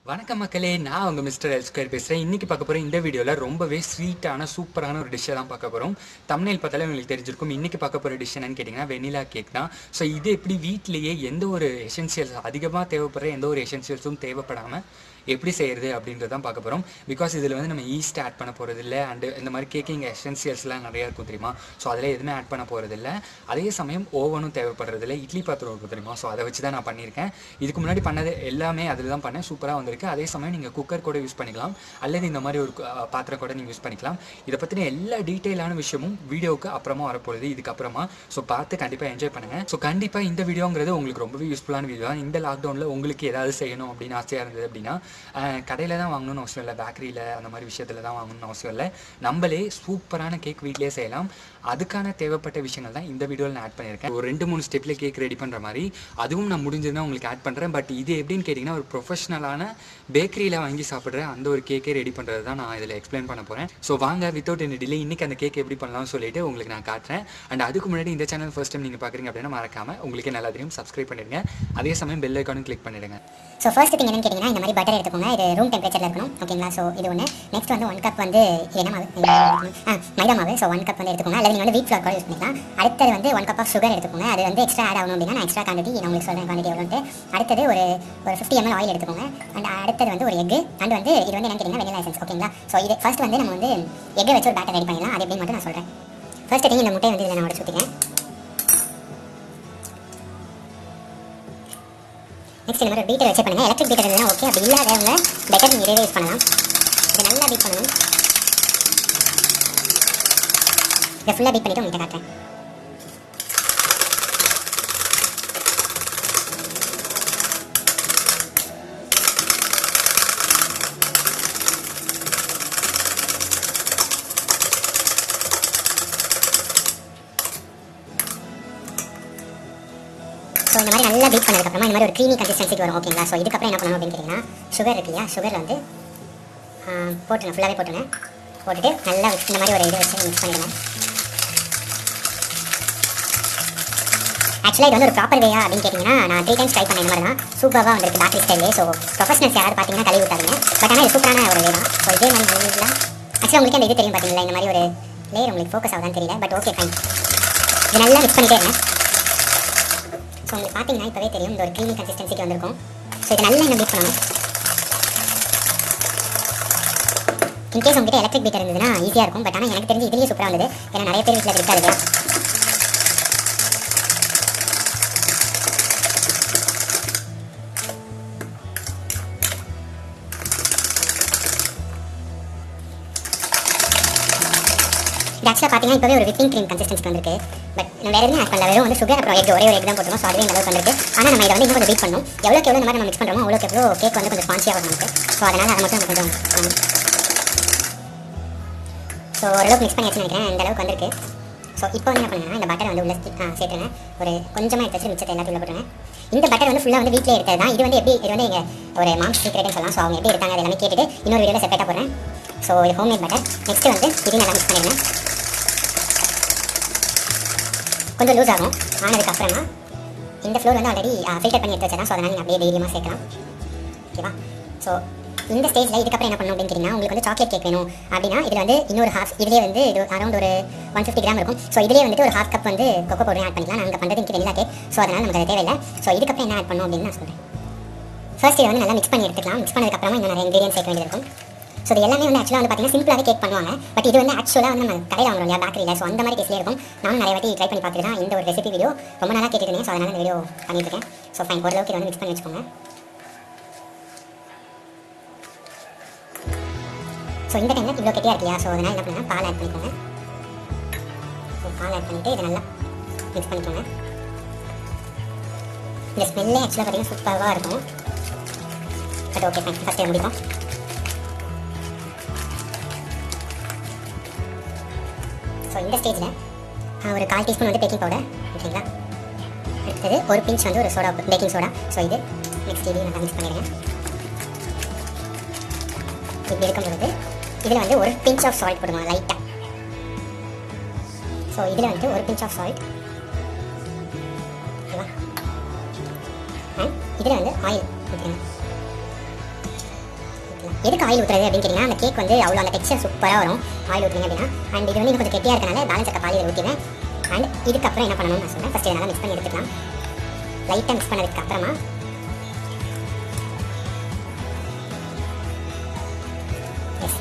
வணக்கம் மக்களே நான் உங்கள் மிஸ்டர் எல் ஸ்கொயர் பேசுகிறேன் இன்றைக்கி பார்க்க போகிற இந்த வீடியோவில் ரொம்பவே ஸ்வீட்டான சூப்பரான ஒரு டிஷ்ஷை தான் பார்க்க போகிறோம் தமிழில் பார்த்தாலே உங்களுக்கு தெரிஞ்சிருக்கும் இன்றைக்கி பார்க்க போகிற டிஷ் என்னன்னு கேட்டிங்கன்னா வெனிலா கேக் தான் ஸோ இது எப்படி வீட்டிலேயே எந்த ஒரு எசென்சியல்ஸ் அதிகமாக தேவைப்படுற எந்த ஒரு எசென்சியல்ஸும் தேவைப்படாமல் எப்படி செய்கிறது அப்படின்றது தான் பார்க்க போகிறோம் பிகாஸ் இதில் வந்து நம்ம ஈஸ்ட் ஆட் பண்ண போகிறது இல்லை அண்டு இந்த மாதிரி கேக்கிங் எசென்சியல்ஸ்லாம் நிறையா இருக்கும் தெரியுமா ஸோ அதில் எதுவுமே ஆட் பண்ண போகிறது இல்லை அதே சமயம் ஓவனும் தேவைப்படுறது இல்லை இட்லி பாத்திரம் இருக்கும் தெரியுமா ஸோ அதை வச்சு தான் நான் பண்ணியிருக்கேன் இதுக்கு முன்னாடி பண்ணது எல்லாமே அதில் தான் பண்ணேன் சூப்பராக வந்திருக்கு அதே சமயம் நீங்கள் குக்கர் கூட யூஸ் பண்ணிக்கலாம் அல்லது இந்த மாதிரி ஒரு அஹ், பாத்திரம் கூட நீங்கள் யூஸ் பண்ணிக்கலாம் இதை பற்றின எல்லா டீட்டெயிலான விஷயமும் வீடியோவுக்கு அப்புறமா வரப்போகுது இதுக்கப்புறமா ஸோ பார்த்து கண்டிப்பாக என்ஜாய் பண்ணுங்கள் ஸோ கண்டிப்பாக இந்த வீடியோங்கிறது உங்களுக்கு ரொம்பவே யூஸ்ஃபுல்லான வீடியோ தான் இந்த லாக்டவுனில் உங்களுக்கு ஏதாவது செய்யணும் அப்படின்னு ஆசையாக இருந்தது அப்படின்னா கடையில் தான் வாங்கணும்னு அவசியம் இல்லை பேக்கரியில் அந்த மாதிரி விஷயத்தில் தான் வாங்கணும்னு அவசியம் இல்லை நம்மளே சூப்பரான கேக் வீட்டிலே செய்யலாம் அதுக்கான தேவைப்பட்ட விஷயங்கள் தான் இந்த வீடியோவில் நான் ஆட் பண்ணியிருக்கேன் ஒரு ரெண்டு மூணு ஸ்டெப்பில் கேக் ரெடி பண்ணுற மாதிரி அதுவும் நான் முடிஞ்சதுன்னா உங்களுக்கு ஆட் பண்ணுறேன் பட் இது எப்படின்னு கேட்டிங்கன்னா ஒரு ப்ரொஃபஷனலான பேக்கரியில் வாங்கி சாப்பிட்ற அந்த ஒரு கேக்கே ரெடி பண்ணுறது தான் நான் இதில் எக்ஸ்பிளைன் பண்ண போகிறேன் ஸோ வாங்க வித்தவுட் என்ன டிலே இன்றைக்கி அந்த கேக் எப்படி பண்ணலாம்னு சொல்லிட்டு உங்களுக்கு நான் காட்டுறேன் அண்ட் அதுக்கு முன்னாடி இந்த சேனல் ஃபர்ஸ்ட் டைம் நீங்கள் பார்க்குறீங்க அப்படின்னா மறக்காமல் உங்களுக்கே நல்லா தெரியும் சப்ஸ்கிரைப் பண்ணிடுங்க அதே சமயம் பெல் ஐக்கானும் கிளிக் பண்ணிடுங்க ஸோ ஃபர்ஸ்ட் திங் என்னன்னு கேட்டிங்கன்னா இந்த மாதிரி பட்டர் எடுத்துக்கோங்க இது ரூம் டெம்பரேச்சரில் இருக்கணும் ஓகேங்களா ஸோ இது ஒன்று நெக்ஸ்ட் வந்து ஒன் கப் வந்து இது என்ன மாவு ஆ மைதா மாவு ஸோ ஒன் கப் வந்து எடுத்துக்கோங்க அல்லது நீங்கள் வந்து வீட் ஃப்ளவர் கூட யூஸ் பண்ணிக்கலாம் அடுத்தது வந்து ஒன் கப் ஆஃப் சுகர் எடுத்துக்கோங்க அது வந்து எக்ஸ்ட்ரா ஆட் ஆகணும் அப்படின்னா நான் எக்ஸ்ட்ரா குவான்டிட்டி நான் உங்களுக்கு சொல்கிறேன் குவான்டிட்டி எவ்வளோன்ட்டு அடுத்தது ஒரு ஒரு ஃபிஃப்டி எம்எல் ஆயில் எடுத்துக்கோங்க அண்ட் அடுத்தது வந்து ஒரு எக் அண்ட் வந்து இது வந்து என்னன்னு கேட்டிங்கன்னா வெனிலா எசன்ஸ் ஓகேங்களா ஸோ இது ஃபர்ஸ்ட் வந்து நம்ம வந்து எக்கை வச்சு ஒரு பேட்டர் ரெடி பண்ணிடலாம் அது எப்படின்னு மட்டும் நான் சொல்கிறேன் ஃபர்ஸ்ட் திங் இந்த முட்டையை வந்து இதில் நான் உடச்சு ஊற்றிக்கிறேன் நெக்ஸ்ட் இந்த மாதிரி பீட்டர் வச்சு பண்ணுங்க எலக்ட்ரிக் பீட்டர் இருந்தால் ஓகே அப்படி இல்லாதவங்க பெட்டர் நீங்கள் இதே யூஸ் பண்ணலாம் இதை நல்லா பீட் பண்ணணும் இதை ஃபுல்லாக பீட் பண்ணிவிட்டு உங்கள்கிட்ட காட்டுறேன் ஸோ இந்த மாதிரி நல்லா பீட் பண்ணதுக்கப்புறமா இந்த மாதிரி ஒரு க்ரீமி கன்சிஸ்டன்சிக்கு வரும் ஓகேங்களா ஸோ இதுக்கப்புறம் என்ன பண்ணணும் அப்படின்னு கேட்டிங்கன்னா சுகர் இருக்கு இல்லையா சுகரில் வந்து போட்டுருங்க ஃபுல்லாகவே போட்டுருங்க போட்டுட்டு நல்லா இந்த மாதிரி ஒரு இது வச்சு மிக்ஸ் பண்ணிடுங்க ஆக்சுவலாக இது வந்து ஒரு ப்ராப்பர் வேயா அப்படின்னு கேட்டிங்கன்னா நான் த்ரீ டைம்ஸ் ட்ரை பண்ண இந்த மாதிரி தான் சூப்பராக வந்திருக்கு பேக்கரி ஸ்டைலே ஸோ ப்ரொஃபஷனல்ஸ் யாராவது பார்த்தீங்கன்னா கழுவி விட்டாருங்க பட் ஆனால் இது சூப்பரான ஒரு வே தான் ஸோ இதே மாதிரி நல்லா ஆக்சுவலாக உங்களுக்கு அந்த இது தெரியும் பார்த்தீங்களா இந்த மாதிரி ஒரு லேயர் உங்களுக்கு ஃபோக்கஸ் ஆகுதான்னு தெரியல பட் ஓகே ஃபைன் இது நல்லா மிக்ஸ் பண்ணிட்டே இருங்க ஸோ உங்களுக்கு பார்த்தீங்கன்னா இப்போவே தெரியும் இந்த ஒரு க்ரீமி கன்சிஸ்டன்சிக்கு வந்திருக்கும் ஸோ இது நல்லா இன்னும் பீட் பண்ணணும் இன்கேஸ் உங்ககிட்ட எலக்ட்ரிக் பீட்டர் இருந்ததுன்னா ஈஸியாக இருக்கும் பட் ஆனால் எனக்கு தெரிஞ்சு இதுலேயே சூப்பராக வந்தது ஏன்னா நிறைய பேர் வீட்டில் இருக்காது இல்லையா இது ஆக்சுவலாக பார்த்தீங்கன்னா இப்போவே ஒரு விப்பிங் க்ரீம் கன்சிஸ்டன்சி வந்திருக்கு பட் நம்ம வேறு எதுவும் ஆட் பண்ணல வெறும் வந்து சுகர் அப்புறம் எக் ஒரே ஒரு எக் தான் போட்டுருவோம் ஸோ அதுவே இந்த அளவுக்கு வந்திருக்கு ஆனால் நம்ம இதை வந்து இன்னும் கொஞ்சம் பீட் பண்ணணும் எவ்வளோக்கு எவ்வளோ இந்த மாதிரி நம்ம மிக்ஸ் பண்ணுறோமோ அவ்வளோக்கு எவ்வளோ கேக் வந்து கொஞ்சம் ஸ்பான்சியாக வரும் நமக்கு ஸோ அதனால் அதை மட்டும் நம்ம கொஞ்சம் பண்ணணும் ஸோ ஓரளவுக்கு மிக்ஸ் பண்ணியாச்சுன்னு நினைக்கிறேன் இந்த அளவுக்கு வந்திருக்கு ஸோ இப்போ வந்து என்ன பண்ணுங்கன்னா இந்த பட்டர் வந்து உள்ள ஸ்டி- ஆ, சேர்த்துருங்க ஒரு கொஞ்சமாக எடுத்து வச்சு மிச்சத்தை எல்லாத்தையும் உள்ள போட்டுருங்க இந்த பட்டர் வந்து ஃபுல்லாக வந்து வீட்டிலே எடுத்தது தான் இது வந்து எப்படி இது வந்து எங்கள் ஒரு மாம் சீக்ரெட்னு சொல்லலாம் ஸோ அவங்க எப்படி எடுத்தாங்க அது எல்லாமே கேட்டுட்டு இன்னொரு வீடியோவில் செப்பரேட்டாக போடுறேன் ஸோ இது ஹோம்மேட் பட்டர் நெக்ஸ்ட் வந்து இதையும் நல்லா மிக்ஸ் பண்ணிடுங்க கொஞ்சம் லூஸ் ஆகும் ஆனதுக்கு அப்புறமா இந்த ஃப்ளோர் வந்து ஆல்ரெடி ஃபில்டர் பண்ணி எடுத்து வச்சதான் ஸோ அதனால் நீங்கள் அப்படியே தைரியமாக சேர்க்கலாம் ஓகேவா ஸோ இந்த ஸ்டேஜில் இதுக்கப்புறம் என்ன பண்ணணும் அப்படின்னு கேட்டிங்கன்னா உங்களுக்கு வந்து சாக்லேட் கேக் வேணும் அப்படின்னா இதில் வந்து இன்னொரு ஹாஃப் இதுலேயே வந்து இது அரௌண்ட் ஒரு ஒன் ஃபிஃப்டி கிராம் இருக்கும் ஸோ இதுலேயே வந்துட்டு ஒரு ஹாஃப் கப் வந்து கொக்கோ பவுடர் ஆட் பண்ணிக்கலாம் நாங்கள் பண்ணுறது இங்கே வெனிலா கேக் ஸோ அதனால் நமக்கு அது தேவையில்லை ஸோ இதுக்கப்புறம் என்ன ஆட் பண்ணணும் அப்படின்னு நான் சொல்கிறேன் ஃபர்ஸ்ட் இதை வந்து நல்லா மிக்ஸ் பண்ணி எடுத்துக்கலாம் மிக்ஸ் பண்ணதுக்கப்புறமா இன்னும் நிறைய இன்க்ரீடியன்ஸ் சேர்க்க வேண்டியது இருக்கும் ஸோ இது எல்லாமே வந்து ஆக்சுவலாக வந்து பார்த்தீங்கன்னா சிம்பிளாகவே கேக் பண்ணுவாங்க பட் இது வந்து ஆக்சுவலாக வந்து நம்ம கடையில் வாங்குறோம் இல்லையா பேக்கரியில் ஸோ அந்த மாதிரி டேஸ்ட்லேயே இருக்கும் நானும் நிறைய வாட்டி ட்ரை பண்ணி பார்த்துட்டு தான் இந்த ஒரு ரெசிபி வீடியோ ரொம்ப நாளாக கேட்டுருந்தேன் ஸோ அதனால் இந்த வீடியோ பண்ணிட்டு இருக்கேன் ஸோ ஃபைன் ஓரளவுக்கு இதை வந்து மிக்ஸ் பண்ணி வச்சுக்கோங்க ஸோ இந்த டைமில் இவ்வளோ கெட்டியாக இருக்கியா ஸோ அதனால் என்ன பண்ணுங்க பால் ஆட் பண்ணிக்கோங்க ஸோ பால் ஆட் பண்ணிவிட்டு இதை நல்லா மிக்ஸ் பண்ணிக்கோங்க இந்த ஸ்மெல்லே ஆக்சுவலாக பார்த்தீங்கன்னா சூப்பராக இருக்கும் பட் ஓகே ஃபைன் ஃபஸ்ட்டு முடிப்போம் ஸோ இந்த ஸ்டேஜில் ஒரு கால் டீஸ்பூன் வந்து பேக்கிங் பவுடர் ஓகேங்களா அடுத்தது ஒரு பிஞ்ச் வந்து ஒரு சோடா பேக்கிங் சோடா ஸோ இது நெக்ஸ்ட் இதையும் நல்லா மிக்ஸ் பண்ணிடுங்க இப்படி இருக்கும் பொழுது இதில் வந்து ஒரு பிஞ்ச் ஆஃப் சால்ட் போடுவாங்க லைட்டாக ஸோ இதில் வந்துட்டு ஒரு பிஞ்ச் ஆஃப் சால்ட் ஓகேவா அண்ட் இதில் வந்து ஆயில் ஊற்றுங்க எதுக்கு ஆயில் ஊற்றுறது அப்படின்னு கேட்டிங்கன்னா அந்த கேக் வந்து அவ்வளோ அந்த டெக்ஸ்டர் சூப்பராக வரும் ஆயில் ஊற்றுனீங்க அப்படின்னா அண்ட் இது வந்து இன்னும் கொஞ்சம் கெட்டியாக இருக்கனால பேலன்ஸ் இருக்க பால் இதில் ஊற்றிடுவேன் அண்ட் இதுக்கப்புறம் என்ன பண்ணணும்னு நான் சொல்கிறேன் ஃபஸ்ட் இதனால் மிக்ஸ் பண்ணி எடுத்துக்கலாம் லைட்டாக மிக்ஸ் பண்ணதுக்கு அப்புறமா எஸ்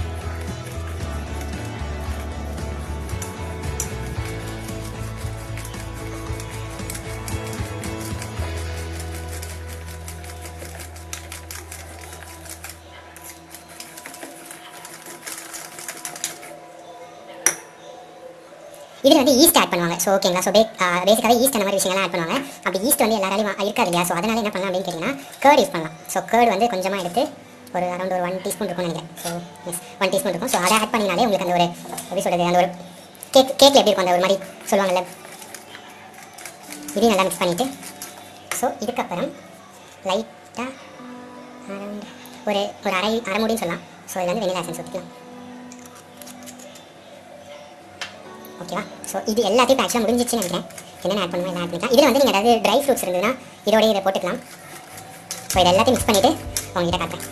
இதில் வந்து ஈஸ்ட் ஆட் பண்ணுவாங்க ஸோ ஓகேங்களா ஸோ பேக் பேசிக்காகவே ஈஸ்ட் அந்த மாதிரி விஷயங்கள்லாம் ஆட் பண்ணுவாங்க அப்படி ஈஸ்ட் வந்து எல்லாராலையும் வா- இருக்காது இல்லையா ஸோ அதனால என்ன பண்ணலாம் அப்படின்னு கேட்டிங்கன்னா கேர்ட் யூஸ் பண்ணலாம் ஸோ கேர்ட் வந்து கொஞ்சமாக எடுத்து ஒரு அரௌண்ட் ஒரு ஒன் டீஸ்பூன் இருக்கும்னு நினைக்கிறேன் ஸோ எஸ் ஒன் டீஸ்பூன் இருக்கும் ஸோ அதை ஆட் பண்ணினாலே உங்களுக்கு அந்த ஒரு எப்படி சொல்கிறது அந்த ஒரு கேக் கேக்கில் எப்படி இருக்கும் அந்த ஒரு மாதிரி சொல்லுவாங்கல்ல இதையும் நல்லா மிக்ஸ் பண்ணிவிட்டு ஸோ இதுக்கப்புறம் லைட்டாக அரௌண்ட் ஒரு ஒரு அரை அரை மூடின்னு சொல்லலாம் ஸோ இதில் வந்து வெனிலா எசன்ஸ் ஊற்றிக்கலாம் ஓகேவா ஸோ இது எல்லாத்தையும் ஆக்சுவலாக முடிஞ்சிச்சுன்னு நினைக்கிறேன் என்னென்ன ஆட் பண்ணுவோம் எல்லாம் ஆட் பண்ணிக்கலாம் இதில் வந்து நீங்கள் ஏதாவது ட்ரை ஃப்ரூட்ஸ் இருந்ததுன்னா இதோடய இதை போட்டுக்கலாம் ஸோ இது எல்லாத்தையும் மிக்ஸ் பண்ணிவிட்டு உங்ககிட்ட காட்டுறேன்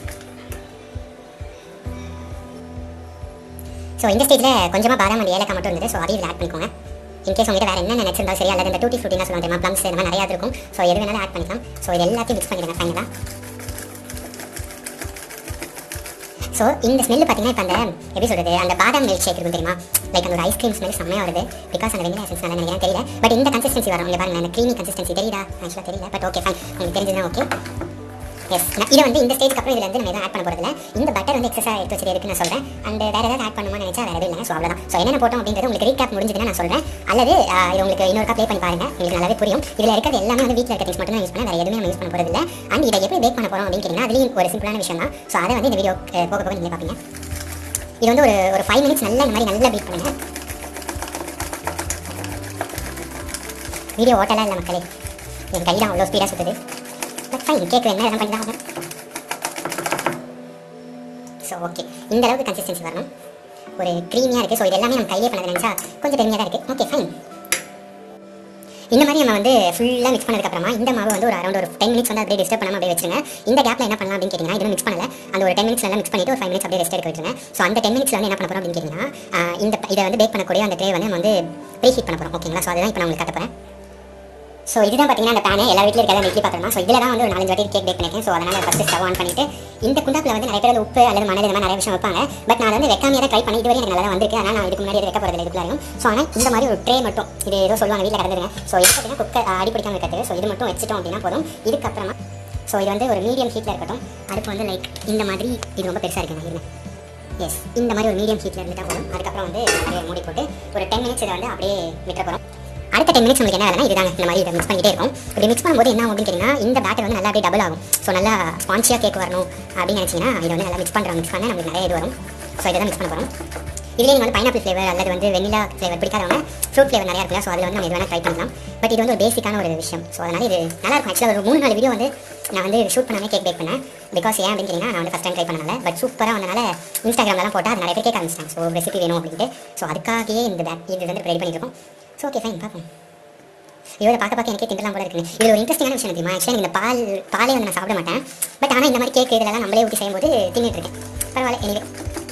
ஸோ இந்த ஸ்டேஜில் கொஞ்சமாக பாதாம் அண்ட் ஏலக்காய் மட்டும் இருந்தது ஸோ அதையும் இதில் ஆட் பண்ணிக்கோங்க இன்கேஸ் உங்ககிட்ட வேறு என்ன நினச்சிருந்தாலும் சரி அல்லது இந்த டூட்டி ஃப்ரூட்டினா சொல்லுவாங்க தெரியுமா ப்ளம்ஸ் இந்த மாதிரி நிறையா இருக்கும் ஸோ எது வேணாலும் ஆட் பண்ணிக்கலாம் ஸோ இது எல்லாத்தையும் மிக்ஸ் பண்ணிடுங்க ஃபைனலாக ஸோ இந்த ஸ்மெல் பார்த்தீங்கன்னா இப்போ அந்த எப்படி சொல்கிறது அந்த பாதாம் மில்க் ஷேக் இருக்கும் தெரியுமா லைக் அந்த ஒரு ஐஸ்கிரீம் ஸ்மெல் செம்மையாக வருது பிகாஸ் அந்த வெனிலா எசன்ஸ் நல்லா நினைக்கிறேன் தெரியல பட் இந்த கன்சிஸ்டன்சி வரும் இங்கே பாருங்க அந்த க்ரீமி கன்சிஸ்டன்சி தெரியுதா ஆக்சுவலாக தெரியல பட் ஓகே ஃபைன் உங்களுக்கு தெரிஞ்சதுன்னா ஓகே எஸ் இதை வந்து இந்த ஸ்டேஜ்க்கு அப்புறம் இதில் வந்து நம்ம எதுவும் ஆட் பண்ண போகிறதில்ல இந்த பட்டர் வந்து எக்ஸஸாக எடுத்து வச்சது எதுக்கு நான் சொல்கிறேன் அண்ட் வேறு ஏதாவது ஆட் பண்ணுமா நினச்சா வேறு எதுவும் இல்லை ஸோ அவ்வளோதான் ஸோ என்னென்ன போட்டோம் அப்படின்றது உங்களுக்கு ரீகேப் முடிஞ்சதுன்னா நான் சொல்கிறேன் அல்லது ஆஹ், இது உங்களுக்கு இன்னொரு ப்ளே பண்ணி பாருங்க உங்களுக்கு நல்லாவே புரியும் இதில் இருக்கிறது எல்லாமே வந்து வீட்டில் இருக்க திங்ஸ் மட்டும் தான் யூஸ் பண்ண வேறு எதுவுமே நம்ம யூஸ் பண்ண போகிறதில்ல அண்ட் இதை எப்படி பேக் பண்ண போகிறோம் அப்படின்னு கேட்டிங்கன்னா அதுலேயும் ஒரு சிம்பிளான விஷயம் தான் ஸோ அதை வந்து இந்த வீடியோ போக போக நீங்கள் பார்ப்பீங்க இது வந்து ஒரு ஒரு ஃபைவ் மினிட்ஸ் நல்லா இந்த மாதிரி நல்லா பீட் பண்ணுங்க வீடியோ ஓட்டலாம் இல்லை மக்களே என் கை தான் அவ்வளோ ஸ்பீடாக சுற்றுது பட் ஃபைன் கேட்க என்ன எல்லாம் பண்ணி தான் ஆகணும் ஸோ ஓகே இந்த அளவுக்கு கன்சிஸ்டன்சி வரணும் ஒரு க்ரீமியாக இருக்குது ஸோ இது எல்லாமே நம்ம கையிலே பண்ணது நினச்சா கொஞ்சம் பெருமையாக தான் இருக்குது ஓகே ஃபைன் இந்த மாதிரி நம்ம வந்து ஃபுல்லாக மிக்ஸ் பண்ணதுக்கப்புறமா இந்த மாவு வந்து ஒரு அரௌண்ட் ஒரு டென் மினிட்ஸ் வந்து அப்படியே டிஸ்டர்ப் பண்ணாமல் அப்படியே வச்சுருங்க இந்த கேப்பில் என்ன பண்ணலாம் அப்படின்னு கேட்டிங்கன்னா இதெல்லாம் மிக்ஸ் பண்ணல அந்த ஒரு டென் மினிட்ஸ் நல்லா மிக்ஸ் பண்ணிட்டு ஒரு ஃபைவ் மினிட்ஸ் அப்படியே ரெஸ்ட் எடுக்க வச்சுருங்க ஸோ அந்த டென் மினிட்ஸ்ல வந்து என்ன பண்ண போகிறோம் அப்படின்னு கேட்டிங்கன்னா ஆஹ் இந்த இதை வந்து பேக் பண்ணக்கூடிய அந்த ட்ரே வந்து நம்ம வந்து ப்ரீ ஹீட் பண்ண போகிறோம் ஓகேங்களா ஸோ அதுதான் இப்போ நான் உங்களுக்கு காட்ட போகிறேன் ஸோ இதுதான் பார்த்தீங்கன்னா அந்த பேனு எல்லா வீட்டில் இருக்கிற இட்லி பாத்திரமா ஸோ இதில் தான் வந்து ஒரு நாலஞ்சு வாட்டி கேக் பேக் பண்ணிருக்கேன் ஸோ அதனால் ஃபஸ்ட்டு ஸ்டவ் ஆன் பண்ணிட்டு இந்த குண்டாப்பில் வந்து நிறைய பேர் வந்து உப்பு அல்லது மணல் இந்த மாதிரி நிறைய விஷயம் வைப்பாங்க பட் நான் வந்து வைக்காமையாக தான் ட்ரை பண்ணி இதுவரை எனக்கு நல்லா வந்திருக்கு ஆனால் நான் இதுக்கு முன்னாடி இது வைக்க போகிறதில்ல இதுக்குள்ளாரையும் ஸோ ஆனால் இந்த மாதிரி ஒரு ட்ரே மட்டும் இது ஏதோ சொல்லுவாங்க வீட்டில் கிடந்துருங்க ஸோ இது பார்த்தீங்கன்னா குக்கர் அடி பிடிக்காம இருக்கிறது ஸோ இது மட்டும் வச்சுட்டோம் அப்படின்னா போதும் இதுக்கப்புறமா ஸோ இது வந்து ஒரு மீடியம் ஹீட்டில் இருக்கட்டும் அடுப்பு வந்து லைக் இந்த மாதிரி இது ரொம்ப பெருசாக இருக்கு நான் இருங்க எஸ் இந்த மாதிரி ஒரு மீடியம் ஹீட்டில் இருந்துட்டா போதும் அதுக்கப்புறம் வந்து அப்படியே மூடி போட்டு ஒரு டென் மினிட்ஸ் இதை வந்து அப்படியே விட்டுற போகிறோம் அடுத்த டென் மினிட்ஸ் உங்களுக்கு என்ன வேலைனா இதுதாங்க இந்த மாதிரி இதை மிக்ஸ் பண்ணிட்டே இருக்கும் இப்படி மிக்ஸ் பண்ணும்போது என்ன ஆகும் அப்படின்னு கேட்டிங்கன்னா இந்த பேட்டர் வந்து நல்லா அப்படியே டபுள் ஆகும் ஸோ நல்லா ஸ்பான்ச்சியாக கேக் வரணும் அப்படின்னு நினச்சிங்கன்னா இதை வந்து நல்லா மிக்ஸ் பண்ணுறோம் மிக்ஸ் பண்ண நமக்கு நிறைய இது வரும் ஸோ இதை தான் மிக்ஸ் பண்ண போகிறோம் இதுலேயே நீங்கள் வந்து பைனாப்பிள் ஃப்ளேவர் அல்லது வந்து வெனிலா ஃப்ளேவர் பிடிக்காதவங்க ஃப்ரூட் ஃப்ளேவர் நிறையா இருக்குல்ல ஸோ அதில் வந்து நம்ம இது வேணால் ட்ரை பண்ணலாம் பட் இது வந்து ஒரு பேசிக்கான ஒரு விஷயம் ஸோ அதனால் இது நல்லா இருக்கும் ஆக்சுவலாக ஒரு மூணு நாலு வீடியோ வந்து நான் வந்து ஷூட் பண்ணாமே கேக் பேக் பண்ணேன் பிகாஸ் ஏன் அப்படின்னு கேட்டிங்கன்னா நான் வந்து ஃபஸ்ட் டைம் ட்ரை பண்ணனால பட் சூப்பராக வந்தனால இன்ஸ்டாகிராம்லாம் போட்டால் அது நிறைய பேர் கேட்க ஆரம்பிச்சிட்டாங்க ஸோ ரெசிபி வேணும் அப்படின்ட்டு ஸோ அதுக்காகவே இந்த பேக் இது வந்து ரெடி பண்ணியிருக்கோம் ஸோ ஓகே ஃபைன் பார்ப்போம் இவரை பார்க்க பார்க்க எனக்கே திண்டலாம் போல இருக்கு இது ஒரு இன்ட்ரெஸ்டிங்கான விஷயம் தெரியுமா ஆக்சுவலாக இந்த பால் பாலே வந்து நான் சாப்பிட மாட்டேன் பட் ஆனால் இந்த மாதிரி கேக் இதெல்லாம் நம்மளே ஊற்றி செய்யும்போது தின்னுட்டு இருக்கேன் பரவாயில்ல எனிவே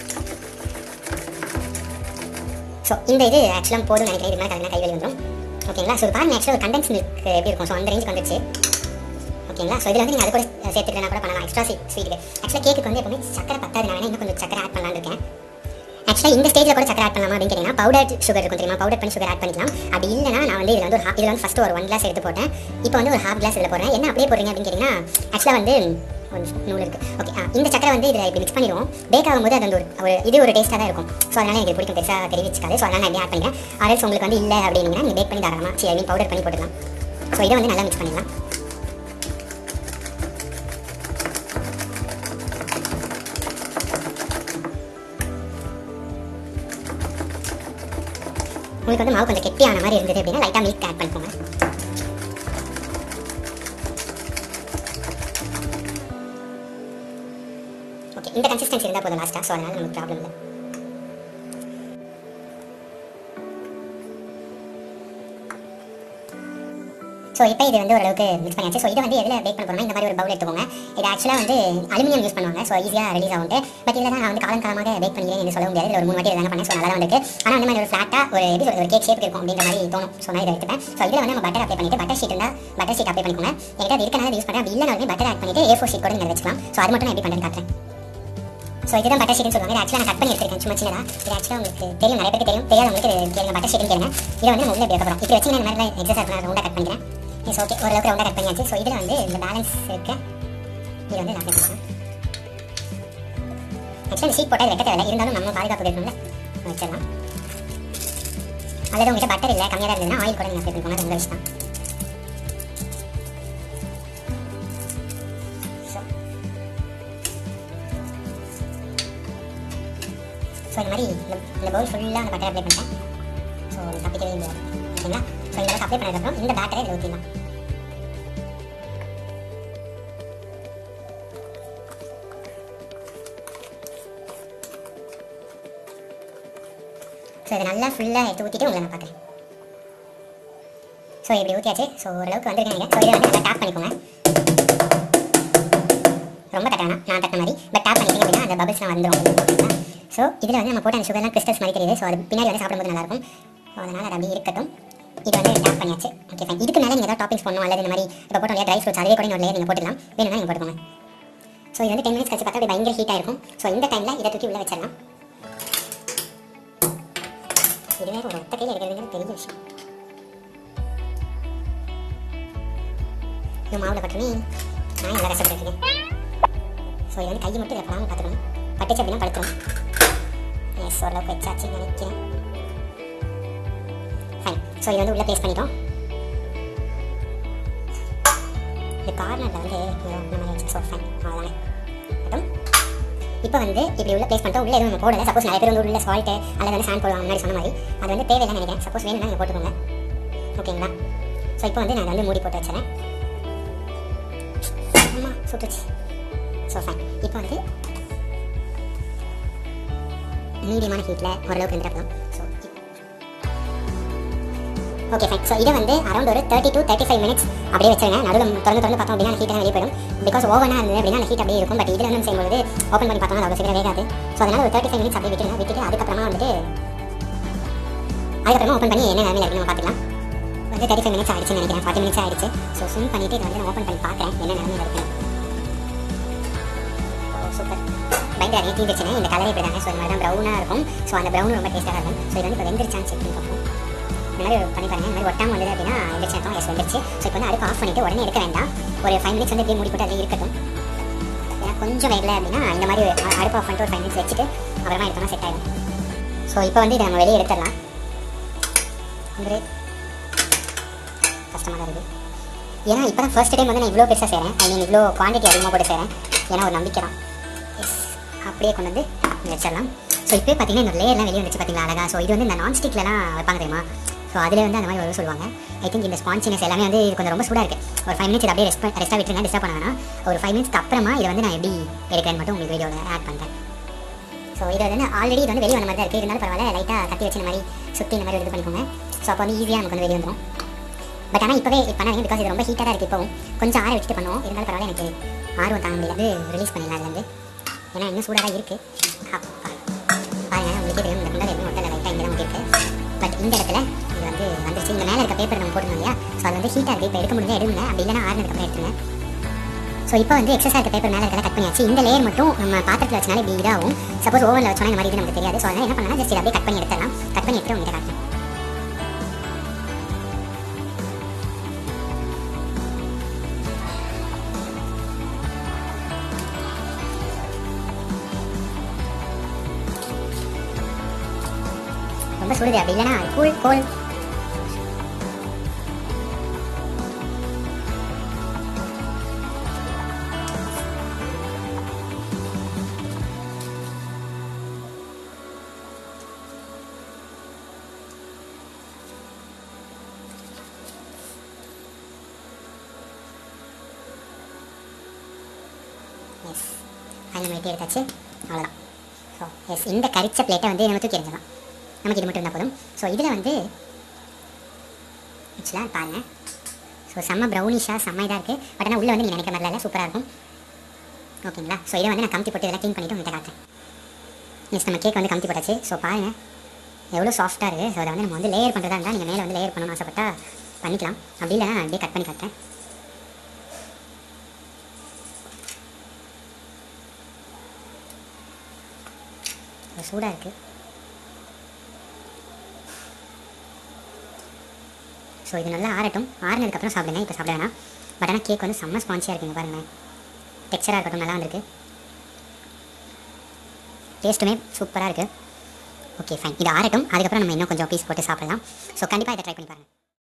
ஸோ இந்த இது ஆக்சுவலாக போதும் நினைக்கிறேன் இது மாதிரி கலந்து கைவலி வந்துடும் ஓகேங்களா ஸோ பாருங்க ஆக்சுவலாக கண்டென்ஸ் மில்க் எப்படி இருக்கும் ஸோ அந்த ரேஞ்சுக்கு வந்துருச்சு ஓகேங்களா ஸோ இதில் வந்து நீங்கள் அது கூட சேர்த்துக்கலாம் கூட பண்ணலாம் எக்ஸ்ட்ரா ஸ்வீட் ஸ்வீட்டுக்கு ஆக்சுவலாக கேக்கு வந்து எப்பவுமே சக்கரை பத்தாது நான் இன்னும் கொஞ்சம் சக்கரை ஆட் பண்ணலான்னு இருக்கேன் ஆக்சுவலாக இந்த ஸ்டேஜில் கூட சக்கரை ஆட் பண்ணலாமா அப்படின்னு கேட்டிங்கன்னா பவுடர் சுகர் இருக்கும் தெரியுமா பவுடர் பண்ணி சுகர் ஆட் பண்ணிக்கலாம் அப்படி இல்லைனா நான் வந்து இதில் வந்து ஒரு ஹா இதில் வந்து ஃபஸ்ட்டு ஒரு ஒன் கிளாஸ் எடுத்து போட்டேன் இப்போ வந்து ஒரு ஹாஃப் கிளாஸ் இதில் போடுறேன் என்ன அப்படியே போடுறீங்க அப்படின்னு கேட்டிங்கன்னா ஆக்சுவலாக வந்து ஒரு நூல் இருக்குது ஓகே இந்த சக்கரை வந்து இதில் இப்படி மிக்ஸ் பண்ணிடுவோம் பேக் ஆகும்போது அது வந்து ஒரு ஒரு இது ஒரு டேஸ்ட்டாக தான் இருக்கும் ஸோ அதனால் எனக்கு இது பிடிக்கும் பெருசாக தெரிவிச்சுக்காது ஸோ அதனால் நான் இப்படி ஆட் பண்ணிக்கிறேன் ஆர்எல்ஸ் உங்களுக்கு வந்து இல்லை அப்படின்னா நீங்கள் பேக் பண்ணி தாராளமாக சரி ஐ மீன் பவுடர் பண்ணி போட்டுக்கலாம் ஸோ இதை வந்து நல்லா மிக்ஸ் பண்ணிடலாம் உங்களுக்கு வந்து மாவு கொஞ்சம் கெட்டியான மாதிரி இருந்தது அப்படின்னா லைட்டாக மில்க் ஆட் பண்ணிக்கோங்க ஓகே இந்த கன்சிஸ்டன்சி இருந்தால் போதும் லாஸ்ட்டாக ஸோ அதனால் நமக்கு ப்ராப்ளம் இல்லை ஸோ இப்போ இது வந்து ஓரளவுக்கு மிக்ஸ் பண்ணியாச்சு ஸோ இதை வந்து எதில் பேக் பண்ண போறோம்னா இந்த மாதிரி ஒரு பவுல் எடுத்துக்கோங்க இது ஆக்சுவலாக வந்து அலுமினியம் யூஸ் பண்ணுவாங்க ஸோ ஈஸியாக ரிலீஸ் ஆகும்ட்டு பட் இதில் நான் வந்து காலம் காலமாக பேக் பண்ணிக்கிறேன் என்று சொல்ல முடியாது இதுல ஒரு மூணு வாட்டி இதை பண்ணேன் ஸோ நல்லா வந்துருக்கு ஆனால் அந்த மாதிரி ஒரு ஃப்ளாட்டாக ஒரு எப்படி சொல்றது, ஒரு கேக் ஷேப் இருக்கும் அப்படின்ற மாதிரி தோணும் ஸோ நான் இதை எடுத்துப்பேன் ஸோ இதில் வந்து நம்ம பட்டர் அப்ளை பண்ணிட்டு பட்டர் ஷீட் இருந்தால் பட்டர் ஷீட் அப்ளை பண்ணிக்கோங்க என்கிட்ட அது இருக்கனால யூஸ் பண்ணுறேன் அப்படி இல்லைனாலுமே பட்டர் ஆட் பண்ணிட்டு ஏ ஃபோர் ஷீட் கூட நீங்கள் வச்சுக்கலாம் ஸோ அது மட்டும் நான் எப்படி பண்ணுறேன்னு காட்டுறேன் ஸோ இதுதான் பட்டர் ஷீட்னு சொல்லுவாங்க இது ஆக்சுவலாக நான் கட் பண்ணி எடுத்துருக்கேன் சும்மா சின்னதா இது ஆக்சுவலாக உங்களுக்கு தெரியும் நிறைய பேருக்கு தெரியும் தெரியாதவங்களுக்கு இது கேளுங்க பட்டர் ஷீட்னு கேளுங்க இதை வந்து நம்ம உள்ள எப்படி வைக்க போகிறோம் இப்படி வச்சு நான் இந்த மாதிரி எக்ஸசைஸ் நான் ரவுண்டாக கட் பண்ணிக்கிறேன் இட்ஸ் ஓகே ஓரளவுக்கு ரவுண்டாக கட் பண்ணியாச்சு ஸோ இதில் வந்து இந்த பேலன்ஸ் இருக்கு இது வந்து நான் பண்ணிக்கலாம் ஆக்சுவலாக ஷீட் போட்டால் வைக்க தேவையில்லை இருந்தாலும் நம்ம பாதுகாப்பு இருக்கணும்ல வச்சிடலாம் அல்லது உங்கள்கிட்ட பட்டர் இல்லை கம்மியாக இருந்ததுன்னா ஆயில் கூட நீங்கள் அப்ளை பண்ணிக்கோங்க அது உங்கள் இஷ்டம் ஸோ ஸோ இந்த மாதிரி இந்த இந்த பவுல் ஃபுல்லாக அந்த பட்டர் அப்ளை பண்ணிட்டேன் ஸோ தப்பிக்கவே முடியாது ஓகேங்களா ஸோ இந்த அப்ளை பண்ணதுக்கப்புறம் இந்த பேட்டரை இதில் ஊற்றிடலாம் ஸோ இதை நல்லா ஃபுல்லாக எடுத்து ஊற்றிட்டு உங்களை நான் பார்க்குறேன் ஸோ இப்படி ஊற்றியாச்சு ஸோ ஓரளவுக்கு வந்திருக்கேன் நீங்கள் ஸோ இதை வந்து நல்லா டேப் பண்ணிக்கோங்க ரொம்ப தட்ட வேணாம் நான் தட்ட மாதிரி பட் டேப் பண்ணிட்டீங்க அப்படின்னா அந்த பபிள்ஸ்லாம் வந்துடும் ஸோ இதில் வந்து நம்ம போட்ட அந்த சுகர்லாம் கிறிஸ்டல்ஸ் மாதிரி தெரியுது ஸோ அது பின்னாடி வந்து சாப்பிடும்போது நல்லாயிருக்கும் ஸோ அதனால் அது அப்படியே இருக்கட்டும் இது வந்து டேப் பண்ணியாச்சு ஓகே ஃபைன் இதுக்கு மேலே நீங்கள் ஏதாவது டாப்பிங்ஸ் பண்ணணும் அல்லது இந்த மாதிரி இப்போ போட்டோம் இல்லையா ட்ரை ஃப்ரூட்ஸ் அதுவே கூட இன்னொரு layer நீங்கள் போட்டுக்கலாம் வேணும்னா நீங்கள் போட்டுக்கோங்க ஸோ இது வந்து டென் மினிட்ஸ் கழிச்சு பார்த்தா அப்படி பயங்கர ஹீட்டாக இருக்கும் ஸோ இந்த டைமில் இதை தூக்கி உள்ளே வச்சிடலாம் இதுவே ஒரு ஒத்த கையில் எடுக்கிறதுங்கிறது பெரிய விஷயம் இந்த மாவில் பட்டுமே நான் எவ்வளோ கஷ்டப்பட்டுருக்கேன் ஸோ இது வந்து கையை மட்டும் இதில் படாமல் பார்த்துக்கணும் பட்டுச்சு அப்படின்னா படுத்துரும் எஸ் ஓரளவுக்கு வச்சாச்சு நினைக்கிறேன் ஃபைன் ஸோ இது வந்து உள்ளே ப்ளேஸ் பண்ணிட்டோம் இந்த கார்னரில் வந்து ஏதோ இந்த மாதிரி வச்சு ஸோ ஃபைன் அவ்வளோதானே மட்டும் இப்போ வந்து இப்படி உள்ள ப்ளேஸ் பண்ணிட்டோம் உள்ள எதுவும் நம்ம போடல சப்போஸ் நிறைய பேர் வந்து உள்ள சால்ட்டு அல்லது வந்து சாண்ட் போடுவாங்க முன்னாடி சொன்ன மாதிரி அது வந்து தேவையில்லைன்னு நினைக்கிறேன் சப்போஸ் வேணும்னா நீங்கள் போட்டுக்கோங்க ஓகேங்களா ஸோ இப்போ வந்து நான் வந்து மூடி போட்டு வச்சுறேன் ஆமா சுட்டுச்சு ஸோ ஃபைன் இப்போ வந்து மீடியமான ஹீட்டில் ஓரளவுக்கு இருந்துடலாம் ஸோ ஓகே ஃபைன் ஸோ இதை வந்து அரௌண்ட் ஒரு thirty to thirty five minutes அப்படியே வச்சுருங்க நடுவில் திறந்து திறந்து பார்த்தோம் அப்படின்னா ஹீட் வெளியே போயிடும் பிகாஸ் ஓவனாக இருந்தது அப்படின்னா அந்த ஹீட் அப்படியே இருக்கும் பட் இதில் வந்து செய்யும்போது ஓப்பன் பண்ணி பார்த்தோம்னா அது அவ்வளோ சீக்கிரம் வேகாது ஸோ அதனால் ஒரு தேர்ட்டி ஃபைவ் மினிட்ஸ் அப்படியே விட்டுருங்க விட்டுட்டு அதுக்கப்புறமா வந்துட்டு அதுக்கப்புறமா ஓப்பன் பண்ணி என்ன நிலைமையில் இருக்குன்னு நம்ம பார்த்துக்கலாம் வந்து தேர்ட்டி ஃபைவ் மினிட்ஸ் ஆயிடுச்சுன்னு நினைக்கிறேன் ஃபார்ட்டி மினிட்ஸ் ஆயிடுச்சு ஸோ ஸ்விம் பண்ணிட்டு இதை வந்து நான் ஓப்பன் பண்ணி பார்க்குறேன் என்ன நிலைமையில் இருக்குன்னு சூப்பர் பயங்கர நிறைய தீந்துச்சுன்னு இந்த கலரே இப்படி தாங்க ஸோ இந்த மாதிரி தான் ப்ரௌனாக இருக்கும் ஸோ அந்த ப்ரௌன் ரொம்ப டேஸ்ட்டாக இருக்கும் ஸோ இது வந்து இப்போ வெந்திருச்சான்னு செக் பண்ணி பார்ப்போம் இந்த மாதிரி ஒரு பண்ணி பாருங்க இந்த மாதிரி ஒட்டாம வந்தது அப்படின்னா வெந்துருச்சு அர்த்தம் எஸ் வந்துருச்சு ஸோ இப்போ வந்து அடுப்பு ஆஃப் பண்ணிட்டு உடனே எடுக்க வேண்டாம் ஒரு ஃபைவ் மினிட்ஸ் வந்து இப்படியே மூடி போட்டு அதில் இருக்கட்டும் ஏன்னா கொஞ்சம் வேகல அப்படின்னா இந்த மாதிரி ஒரு அ- அடுப்பு ஆஃப் பண்ணிட்டு ஒரு ஃபைவ் மினிட்ஸ் வச்சுட்டு அப்புறமா எடுத்தோம்னா செட் ஆகிடும் ஸோ இப்போ வந்து இதை நம்ம வெளியே எடுத்துடலாம் வந்து கஷ்டமாக தான் இருக்குது ஏன்னா இப்போ தான் ஃபர்ஸ்ட் டைம் வந்து நான் இவ்வளோ பெருசாக செய்கிறேன் ஐ மீன் இவ்வளோ குவான்டிட்டி அதிகமாக போட்டு செய்கிறேன் ஏன்னா ஒரு நம்பிக்கை தான் எஸ் அப்படியே கொண்டு வந்து இங்க வச்சிடலாம் ஸோ இப்போ பார்த்தீங்கன்னா இந்த லேயர்லாம் வெளியே வந்துச்சு பார்த்தீங்களா அழகா ஸோ இது வந்து இந்த நான்ஸ்டிக்லலாம் வைப்பாங்க தெரியுமா ஸோ அதில் வந்து அந்த மாதிரி வரும் சொல்லுவாங்க ஐ திங்க் இந்த ஸ்பான்சினஸ் எல்லாமே வந்து இது கொஞ்சம் ரொம்ப சூடாக இருக்குது ஒரு ஃபைவ் மினிட்ஸ் அப்படியே ரெஸ்ட் ரெஸ்ட்டாக விட்டுருங்க டிஸ்டர்ப் பண்ண வேணாம் ஒரு ஃபைவ் மினிட்ஸ்க்கு அப்புறமா இதை வந்து நான் எப்படி எடுக்கிறேன்னு மட்டும் உங்களுக்கு வீடியோவில் ஆட் பண்ணுறேன் ஸோ இது வந்து ஆல்ரெடி இது வந்து வெளியே வந்த மாதிரி தான் இருக்குது இருந்தாலும் பரவாயில்ல லைட்டாக கத்தி வச்சு இந்த மாதிரி சுற்றி இந்த மாதிரி இது பண்ணிக்கோங்க ஸோ அப்போ வந்து ஈஸியாக நமக்கு வந்து வெளியே வந்துடும் பட் ஆனால் இப்போவே பண்ணாதீங்க பிகாஸ் இது ரொம்ப ஹீட்டாக இருக்குது இப்போவும் கொஞ்சம் ஆற வச்சுட்டு பண்ணுவோம் இருந்தாலும் பரவாயில்ல எனக்கு ஆர்வம் தாங்க முடியல அது ரிலீஸ் பண்ணிடலாம் அதுலேருந்து ஏன்னா இன்னும் சூடாக தான் இருக்குது அப்பா பாருங்க உங்களுக்கே தெரியும் இந்த குண்டால் எதுவும் ஒட்டலை லைட்டாக இங்கே தான் இருக்கு பட் இந்த இடத்துல இது வந்து வந்துருச்சு இந்த மேலே இருக்க பேப்பர் நம்ம போடணும் இல்லையா ஸோ அது வந்து ஹீட்டாக இருக்குது இப்போ எடுக்க முடிஞ்சா எடுங்க அப்படி இல்லைனா ஆறுனதுக்கப்புறம் எடுத்துருங்க ஸோ இப்போ வந்து எக்ஸஸாக இருக்க பேப்பர் மேலே இருக்கிறத கட் பண்ணியாச்சு இந்த லேயர் மட்டும் நம்ம பாத்திரத்தில் வச்சனால இப்படி இதாகும் சப்போஸ் ஓவனில் வச்சோன்னா இந்த மாதிரி இது நமக்கு தெரியாது ஸோ அதனால் என்ன பண்ணலாம் ஜஸ்ட் இதை அப்படியே கட் பண்ணி எடுத்துடலாம் கட் பண்ணி எடுத்துட்டு உங்கள்கிட்ட காட்டுறேன் ரொம்ப சுடுது அப்படி இல்லைனா கூழ் கோல் எஸ் ஃபைனல் வெட்டி எடுத்தாச்சு அவ்வளோதான் ஸோ எஸ் இந்த கரிச்ச பிளேட்டை வந்து நம்ம தூக்கி எறிஞ்சிடலாம் நமக்கு இது மட்டும் இருந்தால் போதும் ஸோ இதில் வந்து ஆக்சுவலாக பாருங்கள் ஸோ ஸோ செம்ம ப்ரௌனிஷாக செம்ம இதாக இருக்குது பட் ஆனால் உள்ளே வந்து நீங்கள் நினைக்கிற மாதிரிலாம் இல்லை சூப்பராக இருக்கும் ஓகேங்களா ஸோ இதை வந்து நான் கமுத்தி போட்டு இதெல்லாம் க்ளீன் பண்ணிவிட்டு உங்கள்கிட்ட காட்டுறேன் நெக்ஸ்ட் நம்ம கேக் வந்து கமுத்தி போட்டாச்சு ஸோ பாருங்கள் எவ்வளோ சாஃப்ட்டாக இருக்குது ஸோ அதை வந்து நம்ம வந்து லேயர் பண்ணுறதா இருந்தால் நீங்கள் மேலே வந்து லேயர் பண்ணணும்னு ஆசைப்பட்டா பண்ணிக்கலாம் அப்படி இல்லைனா நான் அப்படியே கட் பண்ணி காட்டுறேன் சூடாக இருக்குது ஸோ இது நல்லா ஆறட்டும் ஆறுனதுக்கப்புறம் சாப்பிடுங்க இப்போ சாப்பிட வேணாம் பட் ஆனால் கேக் வந்து செம்ம ஸ்பான்சியாக இருக்குங்க பாருங்கள் டெக்ஸ்சராக இருக்கட்டும் நல்லா வந்திருக்கு டேஸ்ட்டுமே சூப்பராக இருக்குது ஓகே ஃபைன் இது ஆறட்டும் அதுக்கப்புறம் நம்ம இன்னும் கொஞ்சம் பீஸ் போட்டு சாப்பிடலாம் ஸோ கண்டிப்பாக இதை ட்ரை பண்ணி பாருங்கள்